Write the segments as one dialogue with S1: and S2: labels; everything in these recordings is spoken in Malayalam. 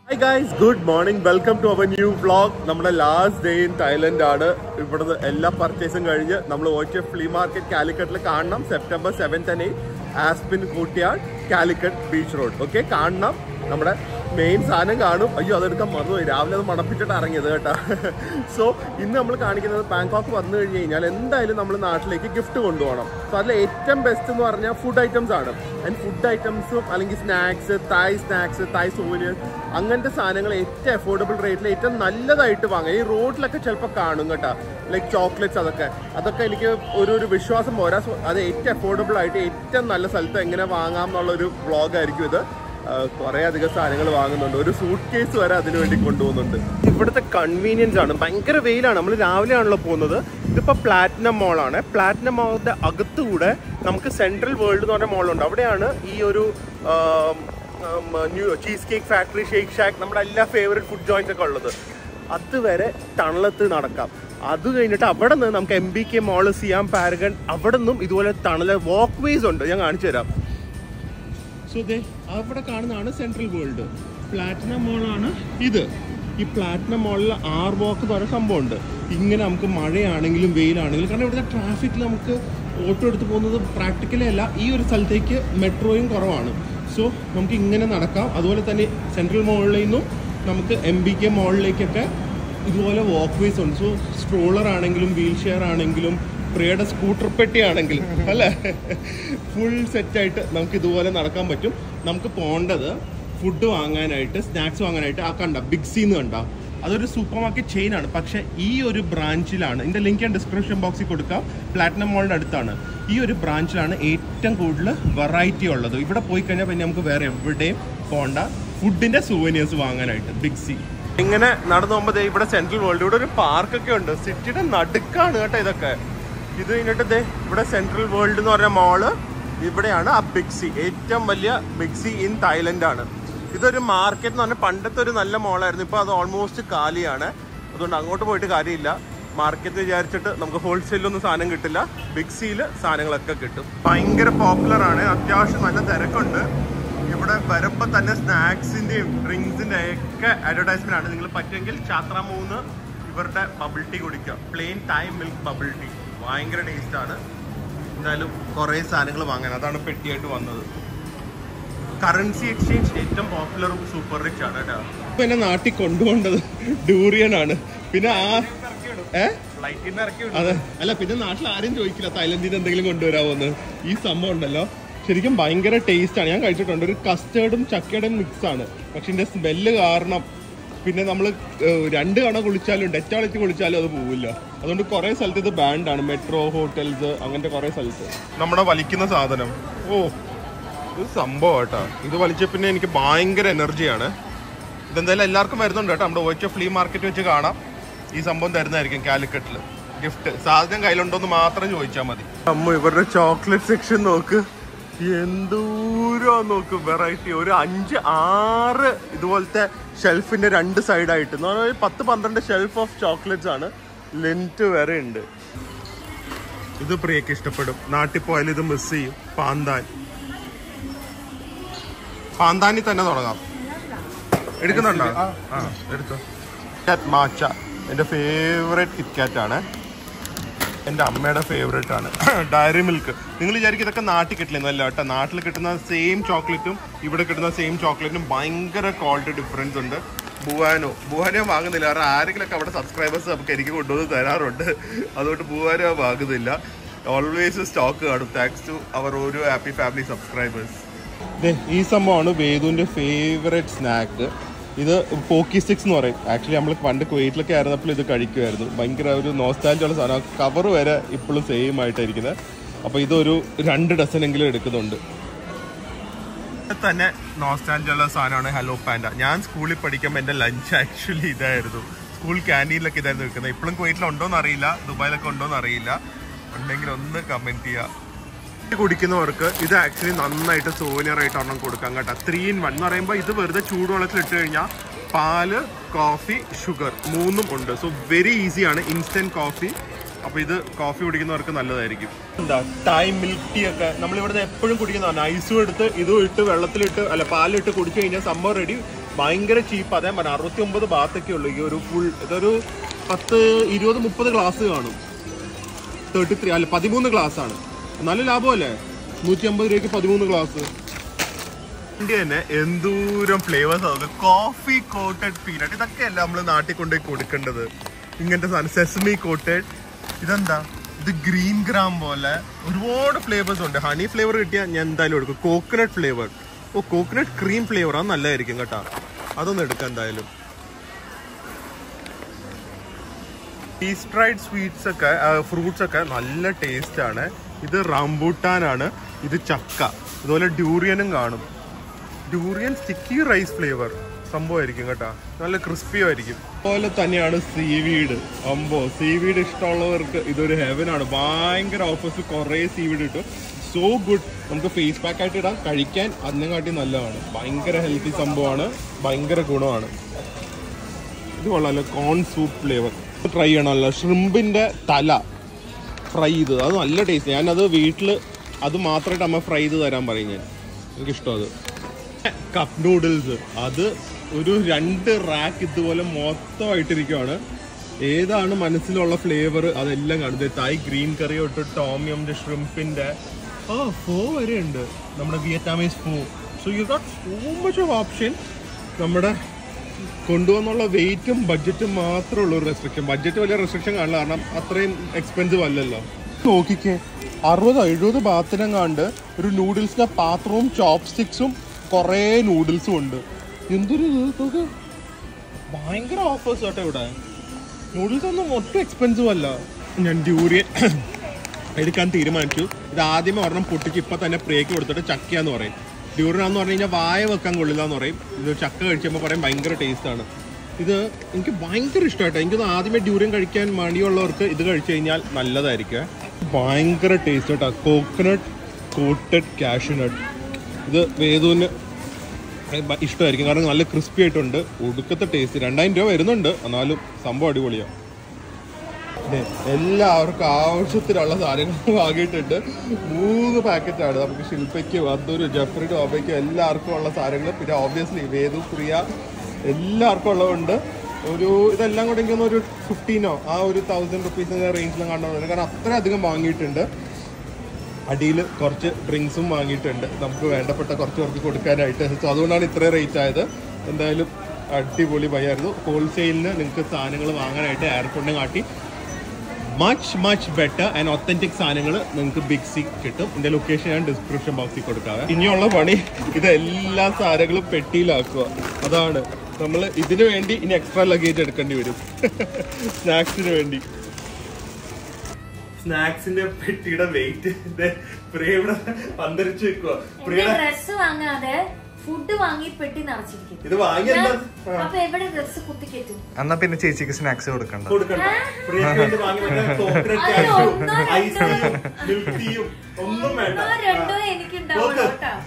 S1: Hi guys good morning welcome to our new vlog നമ്മുടെ ലാസ്റ്റ് ഡേ ഇൻ തായ്ലൻഡ് ആണ് ഇവിടുന്ന് എല്ലാ പർച്ചേസും കഴിഞ്ഞ് നമ്മൾ ഓക്കെ ഫ്ലീ മാർക്കറ്റ് കാലിക്കറ്റിൽ കാണണം സെപ്റ്റംബർ സെവൻത്ത് തന്നെ ആസ്പിൻ കൂട്ടിയാൽ കാലിക്കറ്റ് ബീച്ച് റോഡ് ഓക്കെ കാണണം നമ്മുടെ മെയിൻ സാധനം കാണും അയ്യോ അതെടുക്കാൻ മറന്നുപോയി രാവിലെ അത് മണപ്പിച്ചിട്ട് ഇറങ്ങിയത് കേട്ടോ സോ ഇന്ന് നമ്മൾ കാണിക്കുന്നത് ബാങ്കോക്ക് വന്നു കഴിഞ്ഞ് കഴിഞ്ഞാൽ എന്തായാലും നമ്മൾ നാട്ടിലേക്ക് ഗിഫ്റ്റ് കൊണ്ടുപോകണം സോ അതിൽ ഏറ്റവും ബെസ്റ്റ് എന്ന് പറഞ്ഞാൽ ഫുഡ് ഐറ്റംസ് ആണ് ആൻഡ് ഫുഡ് ഐറ്റംസും അല്ലെങ്കിൽ snacks Thai snacks Thai souvenir അങ്ങനത്തെ സാധനങ്ങൾ ഏറ്റവും അഫോർഡബിൾ റേറ്റിൽ ഏറ്റവും നല്ലതായിട്ട് വാങ്ങാം ഈ റോഡിലൊക്കെ ചിലപ്പോൾ കാണും കേട്ടോ ലൈക്ക് ചോക്ലേറ്റ്സ് അതൊക്കെ അതൊക്കെ എനിക്ക് ഒരു ഒരു വിശ്വാസം പോരാ So, അത് ഏറ്റവും അഫോർഡബിൾ ആയിട്ട് ഏറ്റവും നല്ല സ്ഥലത്ത് എങ്ങനെ വാങ്ങാം എന്നുള്ളൊരു വ്ളോഗായിരിക്കും ഇത് കുറേ അധികം സാധനങ്ങൾ വാങ്ങുന്നുണ്ട് ഒരു സൂട്ട് കേസ് വരെ അതിനു വേണ്ടി കൊണ്ടുപോകുന്നുണ്ട് ഇവിടുത്തെ കൺവീനിയൻസ് ആണ് ഭയങ്കര വെയിലാണ് നമ്മൾ രാവിലെ ആണല്ലോ പോകുന്നത് ഇതിപ്പോ പ്ലാറ്റിനം മോളാണ് പ്ലാറ്റിനം മോളിന്റെ അകത്തുകൂടെ നമുക്ക് സെൻട്രൽ വേൾഡ് എന്ന് പറഞ്ഞ മോളുണ്ട് അവിടെയാണ് ഈ ഒരു um, um, new cheese cake factory Shake Shack നമ്മുടെ എല്ലാ ഫേവറേറ്റ് ഫുഡ് ജോയിൻസ് ഒക്കെ ഉള്ളത് അതുവരെ തണലത്ത് നടക്കാം അത് കഴിഞ്ഞിട്ട് അവിടെ നിന്ന് നമുക്ക് എം ബി കെ മോള് സിയാം പാരഗൺ അവിടെ നിന്നും ഇതുപോലെ തണല വാക്ക് വേസ് ഉണ്ട് ഞാൻ കാണിച്ചു തരാം സോ ദേ അവിടെ കാണുന്നതാണ് സെൻട്രൽ വേൾഡ് പ്ലാറ്റിനം മോളാണ് ഇത് ഈ പ്ലാറ്റിനം മോളിൽ ആർ വാക്ക് എന്ന് പറയുന്ന സംഭവമുണ്ട് ഇങ്ങനെ നമുക്ക് മഴയാണെങ്കിലും വെയിലാണെങ്കിലും കാരണം ഇവിടുത്തെ ട്രാഫിക്കിൽ നമുക്ക് ഓട്ടോ എടുത്ത് പോകുന്നത് പ്രാക്ടിക്കലി അല്ല ഈ ഒരു സ്ഥലത്തേക്ക് മെട്രോയും കുറവാണ് സോ നമുക്ക് ഇങ്ങനെ നടക്കാം അതുപോലെ തന്നെ സെൻട്രൽ മോളിൽ നിന്നും നമുക്ക് എം ബി കെ മോളിലേക്കൊക്കെ ഇതുപോലെ വാക്ക് വേസ് ഉണ്ട് സോ സ്ട്രോളർ ആണെങ്കിലും വീൽ ചെയർ ആണെങ്കിലും പ്രിയയുടെ സ്കൂട്ടർ പെട്ടി ആണെങ്കിലും അല്ലേ ഫുൾ സെറ്റായിട്ട് നമുക്ക് ഇതുപോലെ നടക്കാൻ പറ്റും നമുക്ക് പോകേണ്ടത് ഫുഡ് വാങ്ങാനായിട്ട് സ്നാക്സ് വാങ്ങാനായിട്ട് ആ കണ്ട ബിഗ് സീന്ന് കണ്ട അതൊരു സൂപ്പർ മാർക്കറ്റ് ചെയിൻ ആണ് പക്ഷേ ഈ ഒരു ബ്രാഞ്ചിലാണ് ഇതിന്റെ ലിങ്ക് ഞാൻ ഡിസ്ക്രിപ്ഷൻ ബോക്സിൽ കൊടുക്കാം പ്ലാറ്റിനം മോളിന്റെ അടുത്താണ് ഈ ഒരു ബ്രാഞ്ചിലാണ് ഏറ്റവും കൂടുതൽ വെറൈറ്റി ഉള്ളത് ഇവിടെ പോയി കഴിഞ്ഞാൽ പിന്നെ നമുക്ക് വേറെ എവിടെയും പോകണ്ട ഫുഡിന്റെ സുവനിയേഴ്സ് വാങ്ങാനായിട്ട് ബിഗ് സി ഇങ്ങനെ നടന്നു പോകുമ്പോൾ ദേ ഇവിടെ സെൻട്രൽ വേൾഡ് ഇവിടെ ഒരു പാർക്കൊക്കെ ഉണ്ട് സിറ്റിയുടെ നടുക്കാണ് കേട്ടോ ഇതൊക്കെ ഇത് കഴിഞ്ഞിട്ട് ദേ ഇവിടെ സെൻട്രൽ വേൾഡ് എന്ന് പറഞ്ഞ മോള് ഇവിടെയാണ് ആ ബിഗ്സി ഏറ്റവും വലിയ ബിഗ്സി ഇൻ തായ്ലൻഡ് ആണ് ഇതൊരു മാർക്കറ്റ് എന്ന് പറഞ്ഞാൽ പണ്ടത്തെ ഒരു നല്ല മോളായിരുന്നു ഇപ്പോൾ അത് ഓൾമോസ്റ്റ് കാലിയാണ് അതുകൊണ്ട് അങ്ങോട്ട് പോയിട്ട് കാര്യമില്ല മാർക്കറ്റ് വിചാരിച്ചിട്ട് നമുക്ക് ഹോൾസെയിലൊന്നും സാധനം കിട്ടില്ല ബിഗ്സിയിൽ സാധനങ്ങളൊക്കെ കിട്ടും ഭയങ്കര പോപ്പുലർ ആണ് അത്യാവശ്യം നല്ല തിരക്കുണ്ട് ഇവിടെ വരുമ്പോൾ തന്നെ സ്നാക്സിന്റെയും ഡ്രിങ്ക്സിന്റെ ഒക്കെ അഡ്വർടൈസ്മെന്റ് ആണ് നിങ്ങൾ പറ്റുമെങ്കിൽ ചാത്ര മൂന്ന് ഇവരുടെ ബബിൾ ടീ കുടിക്കുക plain time milk bubble tea ഭയങ്കര ടേസ്റ്റ് ആണ് എന്തായാലും കുറേ സാധനങ്ങൾ വാങ്ങാൻ അതാണ് പെട്ടിയായിട്ട് വന്നത് കറൻസി എക്സ്ചേഞ്ച് ഏറ്റവും പോപ്പുലറും സൂപ്പർ റിച്ച് ആണ് കേട്ടോ ഇപ്പൊ എന്നെ നാട്ടിൽ കൊണ്ടുപോകേണ്ടത് ഡൂറിയൻ ആണ് പിന്നെ ആ ഏ അതെ അല്ല പിന്നെ നാട്ടിൽ ആരും ചോദിക്കില്ല തായ്ലൻഡിൽ നിന്ന് എന്തെങ്കിലും കൊണ്ടുവരാമോന്ന് ഈ സംഭവം ഉണ്ടല്ലോ ശരിക്കും ഭയങ്കര ടേസ്റ്റ് ആണ് ഞാൻ കഴിച്ചിട്ടുണ്ട് ഒരു കസ്റ്റേർഡും ചക്കയുടെയും മിക്സ് ആണ് പക്ഷെ ഇതിന്റെ സ്മെല്ല് കാരണം പിന്നെ നമ്മൾ രണ്ട് കണ കുളിച്ചാലും ഡെറ്റാളിച്ച് കുളിച്ചാലും അത് പോവില്ല അതുകൊണ്ട് കുറെ സ്ഥലത്ത് ഇത് ബാൻഡ് ആണ് മെട്രോ ഹോട്ടൽസ് അങ്ങനത്തെ കുറെ സ്ഥലത്ത് നമ്മുടെ വലിക്കുന്ന സാധനം ഓ ഇത് സംഭവം കേട്ടോ ഇത് വലിച്ച പിന്നെ എനിക്ക് ഭയങ്കര എനർജിയാണ് ഇതെന്തായാലും എല്ലാവർക്കും വരുന്നുണ്ട് കേട്ടോ നമ്മുടെ ഒറ്റ ഫ്ലീ മാർക്കറ്റ് വെച്ച് കാണാം ഈ സംഭവം തരുന്നതായിരിക്കും കാലിക്കറ്റിൽ ഗിഫ്റ്റ് സാധനം കയ്യിലുണ്ടോന്ന് മാത്രം ചോദിച്ചാൽ മതി അമ്മ ഇവരുടെ ചോക്ലേറ്റ് സെക്ഷൻ നോക്ക് എന്തൂരോ നോക്ക് വെറൈറ്റി ഒരു അഞ്ച് ആറ് ഇതുപോലത്തെ ഷെൽഫിന്റെ രണ്ട് സൈഡായിട്ട് എന്ന് പറഞ്ഞാൽ ഒരു പത്ത് പന്ത്രണ്ട് ഷെൽഫ് ഓഫ് ചോക്ലേറ്റ്സ് ആണ് ലെൻറ്റ് വരെ ഉണ്ട് ഇത് പ്രിയക്ക് ഇഷ്ടപ്പെടും നാട്ടിൽ പോയാൽ ഇത് മിസ് ചെയ്യും പാന്താൻ പാന്താനി തന്നെ തുടങ്ങാം എടുക്കുന്നുണ്ടോ ആ എടുത്തോ കിറ്റ്കാറ്റ് മാച്ച എൻ്റെ ഫേവറേറ്റ് കിറ്റ്കാറ്റ് ആണ് എൻ്റെ അമ്മയുടെ ഫേവറേറ്റ് ആണ് ഡയറി മിൽക്ക് നിങ്ങൾ വിചാരിക്കും ഇതൊക്കെ നാട്ടിൽ കിട്ടില്ലെന്നല്ല അല്ല കേട്ടോ നാട്ടിൽ കിട്ടുന്ന സെയിം ചോക്ലേറ്റും ഇവിടെ കിട്ടുന്ന സെയിം ചോക്ലേറ്റും ഭയങ്കര ക്വാളിറ്റി ഡിഫറൻസ് ഉണ്ട് ബുവാനോ ബുവാനോ വാങ്ങുന്നില്ല കാരണം ആരെങ്കിലൊക്കെ അവിടെ സബ്സ്ക്രൈബേഴ്സ് നമുക്ക് എനിക്ക് കൊണ്ടുവന്ന് തരാറുണ്ട് അതുകൊണ്ട് ബുവാനോ വാങ്ങുന്നില്ല ഓൾവേസ് സ്റ്റോക്ക് കാണും താങ്ക്സ് ടു അവർ ഓരോ ഹാപ്പി ഫാമിലി സബ്സ്ക്രൈബേഴ്സ് ഈ സംഭവമാണ് വേദുവിന്റെ ഫേവറേറ്റ് സ്നാക്ക് ഇത് പോക്കി സ്റ്റിക്സ് എന്ന് പറയും ആക്ച്വലി നമ്മൾ പണ്ട് കുവൈറ്റിലൊക്കെ ആയിരുന്നപ്പോൾ ഇത് കഴിക്കുമായിരുന്നു ഭയങ്കര ഒരു നോസ്റ്റാലുള്ള സാധനം കവർ വരെ ഇപ്പോഴും സെയിം ആയിട്ടായിരിക്കുന്നത് അപ്പോൾ ഇതൊരു രണ്ട് ഡസനെങ്കിലും എടുക്കുന്നുണ്ട് തന്നെ നോസ്റ്റാൻജുള്ള സാധനമാണ് ഹലോ പാൻഡ ഞാൻ സ്കൂളിൽ പഠിക്കുമ്പോൾ എൻ്റെ ലഞ്ച് ആക്ച്വലി ഇതായിരുന്നു സ്കൂൾ ക്യാൻറ്റീനിലൊക്കെ ഇതായിരുന്നു വെക്കുന്നത് ഇപ്പോഴും കുവൈറ്റിലുണ്ടോന്ന് അറിയില്ല ദുബായിലൊക്കെ ഉണ്ടോന്ന് അറിയില്ല ഉണ്ടെങ്കിൽ ഒന്ന് കമൻറ്റ് ചെയ്യുക കുടിക്കുന്നവർക്ക് ഇത് ആക്ച്വലി നന്നായിട്ട് സോനിയർ ആയിട്ട് ഒരെണ്ണം കൊടുക്കാം കേട്ടോ ത്രീ ഇൻ വൺ എന്ന് പറയുമ്പോൾ ഇത് വെറുതെ ചൂടുവെള്ളത്തിൽ ഇട്ട് കഴിഞ്ഞാൽ പാല് കോഫി ഷുഗർ മൂന്നും ഉണ്ട് സോ വെരി ഈസിയാണ് ഇൻസ്റ്റന്റ് കോഫി അപ്പൊ ഇത് കോഫി കുടിക്കുന്നവർക്ക് നല്ലതായിരിക്കും എന്താ ടൈം മിൽക്ക് ടീ ഒക്കെ നമ്മൾ ഇവിടുന്ന് എപ്പോഴും കുടിക്കുന്നതാണ് ഐസും എടുത്ത് ഇതും ഇട്ട് വെള്ളത്തിലിട്ട് അല്ല പാലിട്ട് കുടിച്ചു കഴിഞ്ഞാൽ സംഭവം റെഡി ഭയങ്കര ചീപ്പ് അതേ പറഞ്ഞ അറുപത്തി ഒമ്പത് ബാത്തൊക്കെ ഉള്ളൂ ഈ ഒരു ഫുൾ ഇതൊരു പത്ത് ഇരുപത് മുപ്പത് ഗ്ലാസ് കാണും തേർട്ടി ത്രീ അല്ല പതിമൂന്ന് ഗ്ലാസ് ആണ് നല്ല ലാഭമല്ലേ നൂറ്റി അമ്പത് രൂപയ്ക്ക് പതിമൂന്ന് ഗ്ലാസ് ഇന്ത്യ തന്നെ എന്തോരം ഫ്ലേവേഴ്സ് ആണ് കോഫി കോട്ടഡ് പീനട്ട് ഇതൊക്കെയല്ല നമ്മൾ നാട്ടിൽ കൊണ്ടുപോയി കൊടുക്കേണ്ടത് ഇങ്ങനത്തെ സാധനം സെസമി കോട്ടഡ് ഇതെന്താ ഇത് ഗ്രീൻ ഗ്രാം പോലെ ഒരുപാട് ഫ്ലേവേഴ്സ് ഉണ്ട് ഹണി ഫ്ലേവർ കിട്ടിയാൽ ഞാൻ എന്തായാലും എടുക്കും കോക്കനട്ട് ഫ്ലേവർ ഓ കോക്കനട്ട് ക്രീം ഫ്ലേവർ അത് നല്ലതായിരിക്കും കേട്ടോ അതൊന്നും എടുക്കാം എന്തായാലും ഈസ്ട്രൈഡ് സ്വീറ്റ്സ് ഒക്കെ ഫ്രൂട്ട്സ് ഒക്കെ നല്ല ടേസ്റ്റ് ആണ് ഇത് റംബൂട്ടാനാണ് ഇത് ചക്ക ഇതുപോലെ ഡ്യൂറിയനും കാണും ഡ്യൂറിയൻ സ്റ്റിക്കി റൈസ് ഫ്ലേവർ സംഭവമായിരിക്കും കേട്ടോ നല്ല ക്രിസ്പി ആയിരിക്കും അതുപോലെ തന്നെയാണ് സീവീഡ് അമ്പോ സീവീഡ് ഇഷ്ടമുള്ളവർക്ക് ഇതൊരു ഹെവൻ ആണ് ഭയങ്കര ഓഫേഴ്സ് കുറേ സീവീഡ് കിട്ടും സോ ഗുഡ് നമുക്ക് ഫേസ് പാക്ക് ആയിട്ട് ഇടാം കഴിക്കാൻ അതിനെക്കാട്ടി നല്ലതാണ് ഭയങ്കര ഹെൽത്തി സംഭവമാണ് ഭയങ്കര ഗുണമാണ് ഇത് കൊള്ളാമല്ലോ കോൺ സൂപ്പ് ഫ്ലേവർ ട്രൈ ചെയ്യണമല്ലോ ഷ്രിമ്പിന്റെ തല ഫ്രൈ ചെയ്തത് അത് നല്ല ടേസ്റ്റ് ഞാനത് വീട്ടിൽ അത് മാത്രമായിട്ട് അമ്മ ഫ്രൈ ചെയ്ത് തരാൻ പറയും ഞാൻ എനിക്കിഷ്ടം അത് കപ്പ് നൂഡിൽസ് അത് ഒരു രണ്ട് റാക്ക് ഇതുപോലെ മൊത്തമായിട്ടിരിക്കുവാണ് ഏതാണ് മനസ്സിലുള്ള ഫ്ലേവർ അതെല്ലാം കാണും ദേ തായ് ഗ്രീൻ കറി തൊട്ട് ടോമിയമിന്റെ ഷ്രിമ്പിന്റെ ഓ ഫോ വരെ ഉണ്ട് നമ്മുടെ Vietnamese pho so you got so much of option നമ്മുടെ കൊണ്ടുവന്നുള്ള വെയിറ്റും ബഡ്ജറ്റും മാത്രമേ ഉള്ളൂ ഒരു റെസ്ട്രിക്ഷൻ ബഡ്ജറ്റ് വലിയ റെസ്ട്രിക്ഷൻ കാണില്ല കാരണം അത്രയും എക്സ്പെൻസീവ് അല്ലല്ലോ നോക്കിക്കേ അറുപതോ എഴുപത് ബാത്തിനും കണ്ട് ഒരു നൂഡിൽസിന്റെ പാത്രവും ചോപ്സ്റ്റിക്സും കുറേ നൂഡിൽസും ഉണ്ട് എന്തൊരു ഇത് നോക്ക് ഭയങ്കര ഓഫേഴ്സ് കേട്ടോ ഇവിടെ നൂഡിൽസ് ഒന്നും ഒട്ടും എക്സ്പെൻസീവ് അല്ല ഞാൻ ഡ്യൂറിയൻ എടുക്കാൻ തീരുമാനിച്ചു ഇത് ആദ്യമേ ഒരെണ്ണം പൊട്ടിച്ച് ഇപ്പൊ തന്നെ ബ്രേക്ക് കൊടുത്തിട്ട് ചക്കയാന്ന് പറയും ഡ്യൂറിൻ എന്ന് പറഞ്ഞു കഴിഞ്ഞാൽ വായ വെക്കാൻ കൊള്ളില്ല എന്ന് പറയും ഇത് ചക്ക കഴിച്ചപ്പോൾ പറയും ഭയങ്കര ടേസ്റ്റ് ആണ് ഇത് എനിക്ക് ഭയങ്കര ഇഷ്ടമായിട്ടോ എനിക്കത് ആദ്യമേ ഡ്യൂറിൻ കഴിക്കാൻ മടിയുള്ളവർക്ക് ഇത് കഴിച്ചു കഴിഞ്ഞാൽ നല്ലതായിരിക്കും ഭയങ്കര ടേസ്റ്റ് കേട്ടോ കോക്കനട്ട് കോട്ടഡ് കാഷ്യൂനട്ട് ഇത് വേദുവിന് ഭ- ഇഷ്ടമായിരിക്കും കാരണം നല്ല ക്രിസ്പി ആയിട്ടുണ്ട് ഒടുക്കത്തെ ടേസ്റ്റ് രണ്ടായിരം രൂപ വരുന്നുണ്ട് എന്നാലും സംഭവം അടിപൊളിയാണ് ദേ, എല്ലാവർക്കും ആവശ്യത്തിനുള്ള സാധനങ്ങൾ വാങ്ങിയിട്ടുണ്ട് മൂന്ന് പാക്കറ്റാണ് നമുക്ക് ശില്പയ്ക്കും അതൊരു ജഫറിനും അമ്മയ്ക്കും എല്ലാവർക്കും ഉള്ള സാധനങ്ങൾ പിന്നെ ഓബിയസ്ലി വേദു പ്രിയ എല്ലാവർക്കും ഉള്ളതുണ്ട് ഒരു ഇതെല്ലാം കൂടെ എനിക്ക് തോന്നുന്നു ഒരു ഫിഫ്റ്റീനോ ആ ഒരു തൗസൻഡ് റുപ്പീസിന്റെ റേഞ്ചിലും കണ്ടത് കാരണം അത്രയധികം വാങ്ങിയിട്ടുണ്ട് അടിയിൽ കുറച്ച് ഡ്രിങ്ക്സും വാങ്ങിയിട്ടുണ്ട് നമുക്ക് വേണ്ടപ്പെട്ട കുറച്ച് പേർക്ക് കൊടുക്കാനായിട്ട് സോ അതുകൊണ്ടാണ് ഇത്രയും റേറ്റ് ആയത് എന്തായാലും അടിപൊളി ഭയമായിരുന്നു ഹോൾസെയിലിന് നിങ്ങൾക്ക് സാധനങ്ങൾ വാങ്ങാനായിട്ട് എയർപോർട്ടിനെ കാട്ടി much much better and authentic സാധനങ്ങൾ നിങ്ങൾക്ക് ബിഗ് സി കിട്ടും ഇതിന്റെ ലൊക്കേഷൻ ഞാൻ ഡിസ്ക്രിപ്ഷൻ ബോക്സിൽ കൊടുക്കാതെ ഇനിയുള്ള പണി ഇത് എല്ലാ സാധനങ്ങളും പെട്ടിയിലാക്കുക അതാണ് നമ്മൾ ഇതിനു വേണ്ടി ഇനി എക്സ്ട്രാ ലഗേജ് എടുക്കേണ്ടി വരും സ്നാക്സിന് വേണ്ടി സ്നാക്സിന്റെ പെട്ടിയുടെ വെയിറ്റ് പ്രിയ ഇവിടെ അന്തരിച്ച് വെക്കുക പ്രിയയുടെ
S2: ഡ്രസ് വാങ്ങാതെ ഫുഡ് വാങ്ങി പെട്ടി നിറച്ചിരിക്കും
S1: ഇത് വാങ്ങിയല്ല
S2: ഞാൻ- അപ്പൊ എവിടെ ഡ്രസ് കുത്തിക്കെറ്റും
S3: എന്നാ പിന്നെ ചേച്ചിക്ക് സ്നാക്സ് കൊടുക്കണ്ട
S1: കൊടുക്കണ്ട പ്രിയക്ക് വേണ്ടി വാങ്ങി മറ്റേ ചോക്ലേറ്റ്
S2: അത്
S1: കാഷ്യൂ
S2: ഒന്നോ രണ്ടോ.
S1: ഐസ്ക്രീം മിൽക്ക് ടീയും ഒന്നും വേണ്ട
S2: ഒന്നോ രണ്ടോ എനിക്ക് ഉണ്ടാവുള്ളൂ
S1: നോക്ക്.
S2: കേട്ടോ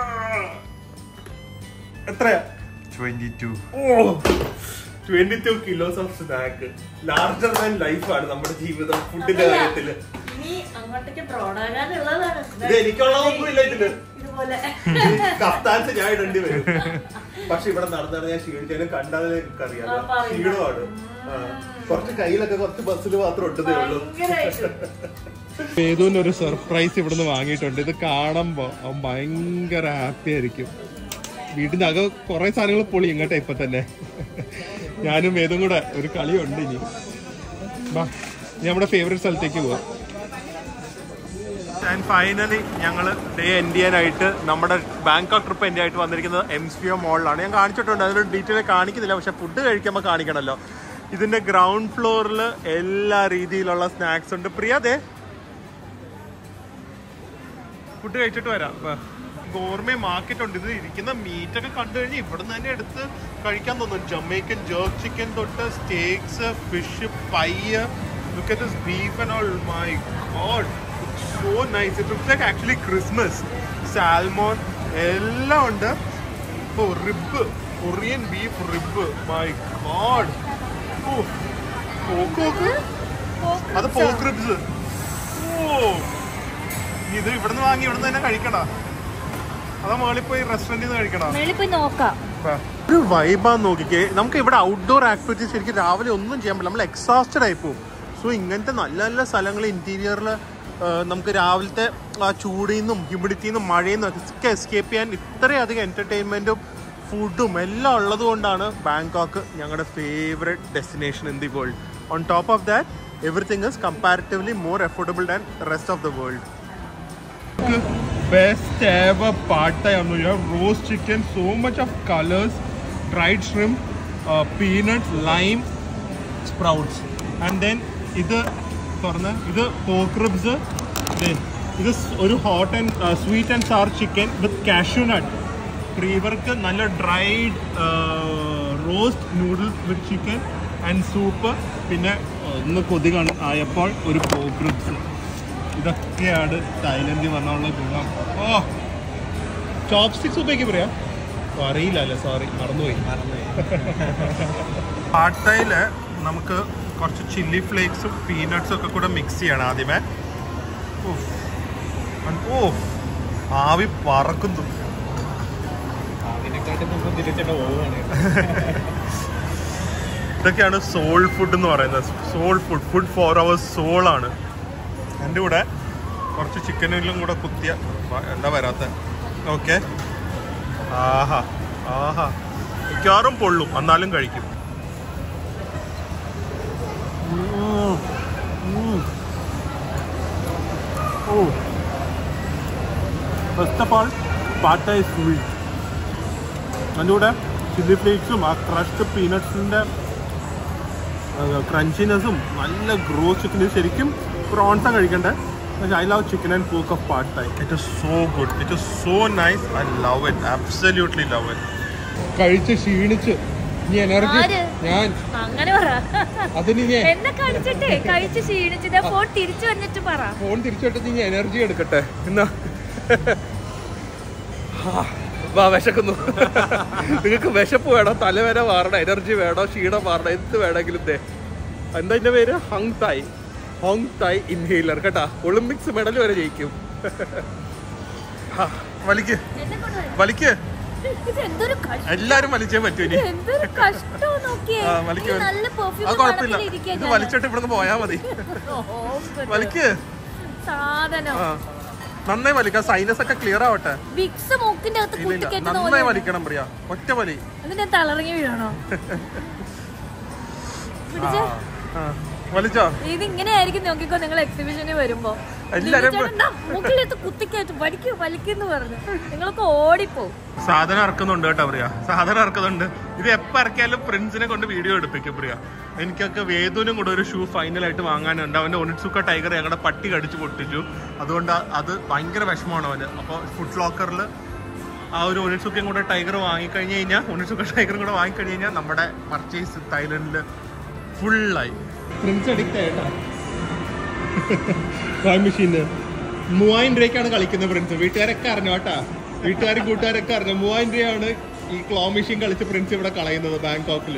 S1: എത്രയാ
S3: twenty two
S1: twenty two kilos of snack larger than ലൈഫാണ് നമ്മുടെ ജീവിതം ഫുഡിന്റെ
S2: അതല്ല.
S1: കാര്യത്തില്
S2: ഇനി അങ്ങോട്ടേക്ക് പ്രോഡാകാനുള്ളതാണ്
S1: ഇത് എനിക്കുള്ളതൊന്നുമില്ല ഇതില്
S2: ഇതുപോലെ
S1: കഫ്താൻസ് ഞാൻ ഇടേണ്ടി വരും പക്ഷെ ഇവിടെ നടന്നാണ് ഞാൻ ക്ഷീണിച്ചതിനെ കണ്ടാൽ എനിക്കറിയാം
S2: ആ, പറയില്ല.
S1: ക്ഷീണമാണ് ആ, കുറച്ച് കയ്യിലൊക്കെ കുറച്ച് ബസ്സിൽ മാത്രം ഇട്ടതേ ഉള്ളൂ
S2: ഭയങ്കരായിട്ട്
S1: വേദുവിന് ഒരു സർപ്രൈസ് ഇവിടുന്ന് വാങ്ങിയിട്ടുണ്ട് ഇത് കാണുമ്പോ അവൻ ഭയങ്കര ഹാപ്പി ആയിരിക്കും വീടിന്റെ അകം കുറെ സാധനങ്ങൾ പൊളിയും കേട്ടോ ഇപ്പൊ തന്നെ ഞാനും വേദും കൂടെ ഒരു കളിയുണ്ട് ഇനി വാ ഇനി നമ്മുടെ ഫേവറേറ്റ് സ്ഥലത്തേക്ക് പോവാം ആൻഡ് ഫൈനലി ഞങ്ങൾ ഡേ എൻഡ് ചെയ്യാനായിട്ട് നമ്മുടെ ബാങ്കോക്ക് ട്രിപ്പ് എൻഡ് ആയിട്ട് വന്നിരിക്കുന്നത് എം സി ഒ മോളിലാണ് ഞാൻ കാണിച്ചിട്ടുണ്ട് അതിൽ ഡീറ്റെയിൽ കാണിക്കുന്നില്ല പക്ഷെ ഫുഡ് കഴിക്കുമ്പോൾ കാണിക്കണമല്ലോ ഇതിന്റെ ഗ്രൗണ്ട് ഫ്ലോറിൽ എല്ലാ രീതിയിലുള്ള സ്നാക്സ് ഉണ്ട് പ്രിയ അതെ ഫുഡ് കഴിച്ചിട്ട് വരാം ഗോർമേ മാർക്കറ്റ് ഉണ്ട് ഇത് ഇരിക്കുന്ന മീറ്റ് ഒക്കെ കണ്ടു കഴിഞ്ഞാൽ ഇവിടെ നിന്ന് തന്നെ എടുത്ത് കഴിക്കാൻ തോന്നും ജമൈക്കൻ ജേർക്ക് ചിക്കൻ തൊട്ട് സ്റ്റേക്സ് ഫിഷ് പയ്യ look at this beef and oh my god so nice it looks like actually Christmas salmon എല്ലാം ഉണ്ട് oh rib Korean beef rib my god oh pork നോക്ക് അത് പോക്ക് റിബ്സ് ഓ ഇത് ഇവിടുന്ന് വാങ്ങി ഇവിടുന്ന് തന്നെ കഴിക്കടാ അതാ മുകളിൽ പോയി റെസ്റ്റോറന്റിൽ നിന്ന് കഴിക്കടാ
S2: മേളിൽ പോയി നോക്കാം
S1: ഒരു വൈബാന്ന് നോക്കിക്കേ നമുക്ക് ഇവിടെ ഔട്ട്ഡോർ ആക്ടിവിറ്റീസ് ശരിക്കും രാവിലെ ഒന്നും ചെയ്യാൻ പറ്റില്ല നമ്മൾ എക്സോസ്റ്റഡ് ആയി പോകും സോ ഇങ്ങനത്തെ നല്ല നല്ല സ്ഥലങ്ങൾ ഇന്റീരിയറിൽ നമുക്ക് രാവിലത്തെ ആ ചൂടിൽ നിന്നും ഹ്യൂമിഡിറ്റിയിൽ നിന്നും മഴയിൽ നിന്നും ഒക്കെ എസ്കേപ്പ് ചെയ്യാൻ ഇത്രയധികം എൻ്റർടൈൻമെൻറ്റും ഫുഡും എല്ലാം ഉള്ളത് കൊണ്ടാണ് ബാങ്കോക്ക് ഞങ്ങളുടെ favourite destination in the world on top of that everything is comparatively more affordable than rest of the world best ever pad thai on you have roast chicken so much of colors dried shrimp uh, peanuts lime sprouts and then ഇത് തുറന്ന് ഇത് പോക്ക് റിബ്സ് ഇത് സ് ഒരു hot and sweet and sour chicken with cashew nut ഇവർക്ക് നല്ല dried roast noodles with chicken and soup പിന്നെ ഒന്ന് കൊതി കാണും ആയപ്പോൾ ഒരു പോക്ക് റിബ്സ് ഇതൊക്കെയാണ് തായ്ലൻഡിൽ വന്നുള്ള ഗുണം ഓ ചോപ്സ്റ്റിക്സ് ഉപയോഗിക്കും പറയാ ഓ, അറിയില്ല അല്ലേ സോറി മറന്നുപോയി പാട്ടായില് നമുക്ക് കുറച്ച് ചില്ലി ഫ്ലേക്സും പീനട്സും ഒക്കെ കൂടെ മിക്സ് ചെയ്യണം ആദ്യമേ ഉഫ്. അൻ- ഓ ആവി പറക്കുന്നു ഇതൊക്കെയാണ് സോൾ ഫുഡ് എന്ന് പറയുന്നത് soul food food for our soul ആണ് എൻ്റെ കൂടെ കുറച്ച് ചിക്കനെല്ലാം കൂടെ കുത്തിയ വ- എന്താ വരാത്ത ഓക്കെ ആഹാ ആഹാ മിക്കവാറും പൊള്ളും എന്നാലും കഴിക്കും ഉം. ഉം. ഓ ഫസ്റ്റ് ഓഫ് ആൾ പാട്ട ഇസ് സ്വീറ്റ് അതിൻ്റെ കൂടെ ചില്ലി ഫ്ലേക്സും ആ ക്രഷ്ഡ് പീനട്സിൻ്റെ ക്രഞ്ചിനെസ്സും നല്ല ഗ്രോ ചിക്കൻ ശരിക്കും പ്രോൺസാണ് കഴിക്കണ്ടേ പക്ഷേ I love chicken and pork of part time it is so good it is so nice I love it absolutely love it കഴിച്ച് ക്ഷീണിച്ച് നീ എനർജി
S2: ആര്?
S1: ഞാൻ
S2: അങ്ങനെ പറ
S1: അതിന് നീ
S2: എന്നെ കാണിച്ചിട്ടേ കഴിച്ച് ക്ഷീണിച്ചത് ഫോൺ തിരിച്ചു വന്നിട്ട് പറ
S1: ഫോൺ തിരിച്ചിട്ട് നീ എനർജി എടുക്കട്ടെ എന്നാ
S4: വാ വിശക്കുന്നു നിങ്ങൾക്ക് വിശപ്പ് വേണോ തലവേന മാറണം എനർജി വേണോ ക്ഷീണം മാറണം എന്ത് വേണമെങ്കിലും ദേ എന്താ ഇതിന്റെ പേര് Hong Thai Hong Thai inhaler കേട്ടാ ഒളിമ്പിക്സ് മെഡൽ വരെ ജയിക്കും
S1: വലിക്ക്
S2: എന്നെ കൊണ്ട് വരും.
S1: വലിക്ക്
S2: ഇത് എന്തൊരു കഷ്ടം
S1: എല്ലാരും വലിച്ചേ പറ്റൂ ഇനി
S2: ഇത് എന്തൊരു കഷ്ടം നോക്കിയേ
S1: ആ, വലിക്ക്
S2: ഈ
S1: വലിക്ക്.
S2: നല്ല പെർഫ്യൂം
S1: അത് കുഴപ്പമില്ല ഇത് വലിച്ചിട്ട് ഇവിടുന്ന് പോയാ മതി വലിക്ക്
S2: സാധനം
S1: ആ നന്നായി വലിക്കാം സൈനസ് ഒക്കെ ക്ലിയർ ആവട്ടെ
S2: വിക്സ് മൂക്കിന്റെ അകത്ത്
S1: ഇല്ല ഇല്ല
S2: കുത്തിക്കയറ്റുന്ന
S1: നന്നായി
S2: പോലെ
S1: വലിക്കണം പ്രിയ ഒറ്റ വലി
S2: എന്നിട്ട് ഞാൻ തളറിങ്ങി വീഴണോ പിടിച്ചേ
S1: ആ, വലിച്ചോ
S2: ഇത് ഇങ്ങനെ ആയിരിക്കും നോക്കിക്കോ നിങ്ങൾ എക്സിബിഷന് വരുമ്പോ
S1: എല്ലാരും
S2: ലിനു ചേട്ടൻ ദാ മൂക്കിലെടുത്ത് കുത്തിക്കയറ്റും വലിക്കും വലിക്കുന്നു പറഞ്ഞു നിങ്ങളൊക്കെ ഓടിപ്പോവും
S1: സാധനം ഇറക്കുന്നുണ്ട് കേട്ടോ പ്രിയ സാധനം ഇറക്കുന്നുണ്ട് ഇത് എപ്പോ ഇറക്കിയാലും പ്രിൻസിനെ കൊണ്ട് വീഡിയോ എടുപ്പിക്കും പ്രിയ എനിക്കൊക്കെ വേദുവിനും കൂടെ ഒരു ഷൂ ഫൈനലായിട്ട് വാങ്ങാനുണ്ട് അവന്റെ ഒണിറ്റ്സുക്ക ടൈഗർ ഞങ്ങളുടെ പട്ടി കടിച്ചു പൊട്ടിച്ചു അതുകൊണ്ട് അ- അത് ഭയങ്കര വിഷമമാണ് അവന് അപ്പോൾ ഫുഡ് ലോക്കറിൽ ആ ഒരു ഒണിറ്റ്സുക്കയും കൂടെ ടൈഗർ വാങ്ങിക്കഴിഞ്ഞ് കഴിഞ്ഞാൽ ഒണിറ്റ്സുക്ക ടൈഗറും കൂടെ വാങ്ങിക്കഴിഞ്ഞ് കഴിഞ്ഞാൽ നമ്മുടെ പർച്ചേസ് തായ്ലൻഡിൽ ഫുള്ളായി പ്രിൻസ് അഡിക്റ്റ് ആയിട്ടാ വായ് മെഷീന് മൂവായിരം രൂപയ്ക്കാണ് കളിക്കുന്നത് പ്രിൻസ് വീട്ടുകാരൊക്കെ അറിഞ്ഞു കേട്ടാ വീട്ടുകാരും കൂട്ടുകാരൊക്കെ അറിഞ്ഞു മൂവായിരം രൂപയാണ് ഈ ക്ലോ മെഷീൻ കളിച്ച് പ്രിൻസ് ഇവിടെ കളയുന്നത് ബാങ്കോക്കിൽ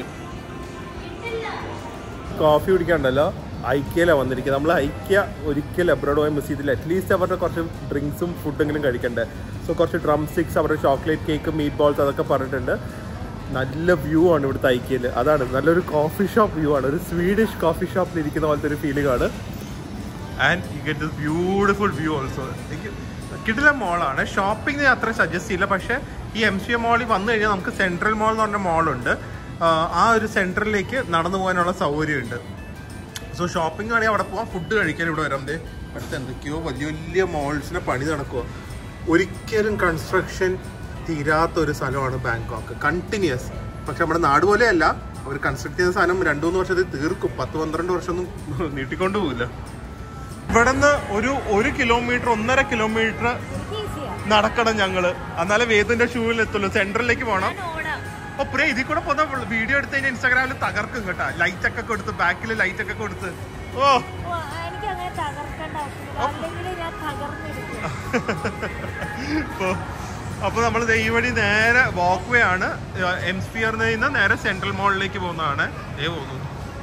S1: കോഫി കുടിക്കാണ്ടല്ലോ ഐക്യയിലാണ് വന്നിരിക്കുന്നത് നമ്മൾ ഐക്യ ഒരിക്കൽ എബ്രോഡ് പോയി മിസ് ചെയ്തില്ല അറ്റ്ലീസ്റ്റ് അവരുടെ കുറച്ച് ഡ്രിങ്ക്സും ഫുഡെങ്കിലും കഴിക്കണ്ടേ സോ കുറച്ച് ഡ്രം സ്റ്റിക്സ് അവരുടെ ചോക്ലേറ്റ് കേക്ക് മീറ്റ് ബോൾസ് അതൊക്കെ പറഞ്ഞിട്ടുണ്ട് നല്ല വ്യൂ ആണ് ഇവിടുത്തെ ഐക്യയിൽ അതാണ് നല്ലൊരു കോഫി ഷോപ്പ് വ്യൂ ആണ് ഒരു സ്വീഡിഷ് കോഫി ഷോപ്പിൽ ഇരിക്കുന്ന പോലത്തെ ഒരു ഫീലിംഗ് ആണ് and you get this beautiful view also എനിക്ക് കിടില മോളാണ് ഷോപ്പിംഗ് അത്ര സജസ്റ്റ് ചെയ്യില്ല പക്ഷേ ഈ എം സി എ മോളിൽ വന്നു കഴിഞ്ഞാൽ നമുക്ക് സെൻട്രൽ മോൾ എന്ന് പറഞ്ഞ മോളുണ്ട് ആ ഒരു സെൻട്രലിലേക്ക് നടന്നു പോകാനുള്ള സൗകര്യമുണ്ട് സോ ഷോപ്പിംഗ് വേണമെങ്കിൽ അവിടെ പോവാം ഫുഡ് കഴിക്കാൻ ഇവിടെ വരാം ദേ അടുത്ത് എന്തൊക്കെയോ വലിയ വലിയ മോൾസിനെ പണി നടക്കുക ഒരിക്കലും കൺസ്ട്രക്ഷൻ തീരാത്ത ഒരു സ്ഥലമാണ് ബാങ്കോക്ക് കണ്ടിന്യൂസ് പക്ഷെ നമ്മുടെ നാട് പോലെയല്ല അവർ കൺസ്ട്രക്ട് ചെയ്ത സാധനം രണ്ടു മൂന്ന് വർഷത്തിൽ തീർക്കും പത്ത് പന്ത്രണ്ട് വർഷമൊന്നും നീട്ടിക്കൊണ്ടു പോവില്ല ഇവിടുന്ന് ഒരു ഒരു കിലോമീറ്റർ ഒന്നര കിലോമീറ്റർ
S2: ഈസിയാ
S1: നടക്കണം ഞങ്ങള് എന്നാലേ വേദിന്റെ ഷൂവിൽ എത്തുള്ളൂ സെന്ററിലേക്ക് പോകണം
S2: ഓടാം
S1: അപ്പൊ പ്രിയ ഇതിൽ കൂടെ പോന്ന വീഡിയോ എടുത്ത് കഴിഞ്ഞാൽ ഇൻസ്റ്റാഗ്രാമിൽ തകർക്കും കേട്ടാ ലൈറ്റ് ഒക്കെ കൊടുത്ത് ബാക്കിൽ ലൈറ്റ് ഒക്കെ കൊടുത്ത് ഓ
S2: ഓ, എനിക്ക് അങ്ങനെ തകർക്കേണ്ട ആവശ്യമില്ല അല്ലെങ്കിൽ ഞാൻ തകർന്നിരിക്കും
S1: ഇപ്പൊ അപ്പൊ നമ്മൾ ഈ വഴി നേരെ വാക്ക് വേ ആണ് എം സ്പിയറിൽ നിന്ന് നേരെ സെൻട്രൽ മോളിലേക്ക് പോകുന്നതാണ് ഏ പോകുന്നു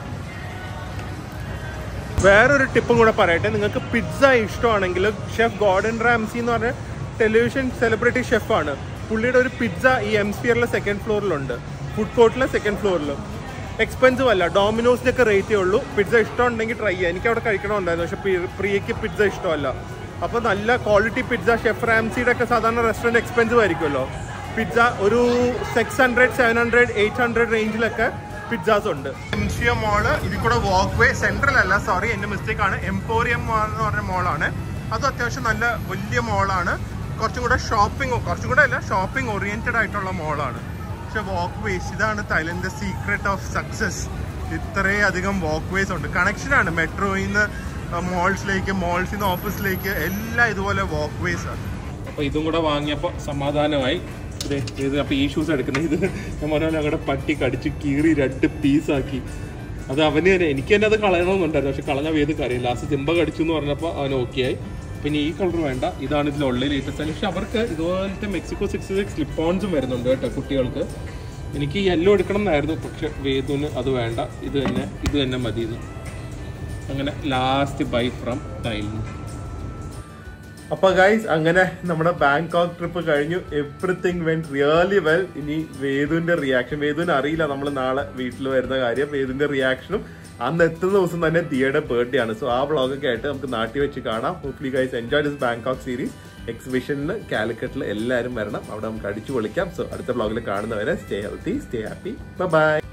S1: വേറൊരു ടിപ്പും കൂടെ പറയട്ടെ നിങ്ങൾക്ക് പിസ്സ ഇഷ്ടമാണെങ്കിൽ ഷെഫ് ഗോർഡൻ റാംസി എന്ന് പറഞ്ഞ ടെലിവിഷൻ സെലിബ്രിറ്റി ഷെഫാണ് പുള്ളിയുടെ ഒരു പിസ്സ ഈ എം സ്പിയറിലെ സെക്കൻഡ് ഫ്ലോറിലുണ്ട് ഫുഡ് കോർട്ടിലെ സെക്കൻഡ് ഫ്ലോറിൽ എക്സ്പെൻസീവ് അല്ല ഡോമിനോസിന്റെ ഒക്കെ റേറ്റേ ഉള്ളൂ പിസ്സ ഇഷ്ടമുണ്ടെങ്കിൽ ട്രൈ ചെയ്യാം എനിക്ക് അവിടെ കഴിക്കണമുണ്ടായിരുന്നു പക്ഷെ പ്രി- പ്രിയയ്ക്ക് പിസ്സ ഇഷ്ടമല്ല അപ്പോൾ നല്ല ക്വാളിറ്റി പിസ്സ ഷെഫ് റാംസിയുടെ ഒക്കെ സാധാരണ റെസ്റ്റോറൻറ്റ് എക്സ്പെൻസീവ് ആയിരിക്കുമല്ലോ പിസ്സ ഒരു six hundred seven hundred eight hundred റേഞ്ചിലൊക്കെ പിസ്സാസ് ഉണ്ട് എംഷിയ മോള് ഇതിൽ കൂടെ വാക്ക് വേ സെൻട്രൽ അല്ല സോറി എന്റെ മിസ്റ്റേക്ക് ആണ് എംപോറിയം എന്ന് പറഞ്ഞ മോളാണ് അത് അത്യാവശ്യം നല്ല വലിയ മോളാണ് കുറച്ചും കൂടെ ഷോപ്പിംഗ് കുറച്ചും കൂടെ അല്ല ഷോപ്പിംഗ് ഓറിയന്റഡ് ആയിട്ടുള്ള മോളാണ് പക്ഷെ വാക്ക് വേസ് ഇതാണ് തായ്ലൻഡ് സീക്രട്ട് ഓഫ് സക്സസ് ഇത്രയധികം വാക്ക് വേസ് ഉണ്ട് കണക്ഷൻ ആണ് മെട്രോയിൽ നിന്ന് മോൾസിലേക്ക് മോൾസിൽ നിന്ന് ഓഫീസിലേക്ക് എല്ലാം ഇതുപോലെ വാക്ക് വേസ് ആണ്
S4: അപ്പൊ ഇതും കൂടെ വാങ്ങിയപ്പോ സമാധാനമായി ദേ, ഇത് അപ്പൊ ഈ ഷൂസ് എടുക്കുന്നത് ഇത് ഞാൻ പറഞ്ഞ ഞങ്ങളുടെ പട്ടി കടിച്ച് കീറി രണ്ട് പീസാക്കി അത് അവന് തന്നെ എനിക്ക് തന്നെ അത് കളയണമെന്നുണ്ടായിരുന്നു പക്ഷെ കളഞ്ഞ വേദ കറിയില്ല ലാസ്റ്റ് ചെമ്പ കടിച്ചു എന്ന് പറഞ്ഞപ്പോൾ അവൻ ഓക്കെ ആയി പിന്നെ ഈ കളർ വേണ്ട ഇതാണ് ഇതിൽ ഉള്ളിൽ ലേറ്റസ്റ്റ് പക്ഷെ അവർക്ക് ഇതുപോലത്തെ മെക്സിക്കോ സിക്സ് സിക്സ് സ്ലിപ്പ് ഓൺസും വരുന്നുണ്ട് കേട്ടോ കുട്ടികൾക്ക് എനിക്ക് യെല്ലോ എടുക്കണം എന്നായിരുന്നു പക്ഷെ വേദുവിന് അത് വേണ്ട ഇത് തന്നെ ഇത് തന്നെ മതി ഇത് അങ്ങനെ ലാസ്റ്റ് ബൈ ഫ്രം തൈലൻഡ്
S1: അപ്പൊ ഗൈസ് അങ്ങനെ നമ്മുടെ ബാങ്കോക്ക് ട്രിപ്പ് കഴിഞ്ഞു എവറിത്തിങ് വെൻ റിയലി വെൽ ഇനി വേദുവിന്റെ റിയാക്ഷൻ വേദുവിന് അറിയില്ല നമ്മൾ നാളെ വീട്ടിൽ വരുന്ന കാര്യം വേദുവിന്റെ റിയാക്ഷനും അന്ന് എത്തുന്ന ദിവസം തന്നെ ദിയയുടെ ബർത്ത്ഡേ ആണ് സോ ആ വ്ളോഗൊക്കെ ആയിട്ട് നമുക്ക് നാട്ടിൽ വെച്ച് കാണാം hopefully guys enjoy this Bangkok series എക്സിബിഷനിൽ കാലിക്കറ്റിൽ എല്ലാവരും വരണം അവിടെ നമുക്ക് അടിച്ചു പൊളിക്കാം സോ അടുത്ത വ്ളോഗിൽ കാണുന്നവരെ stay healthy stay happy by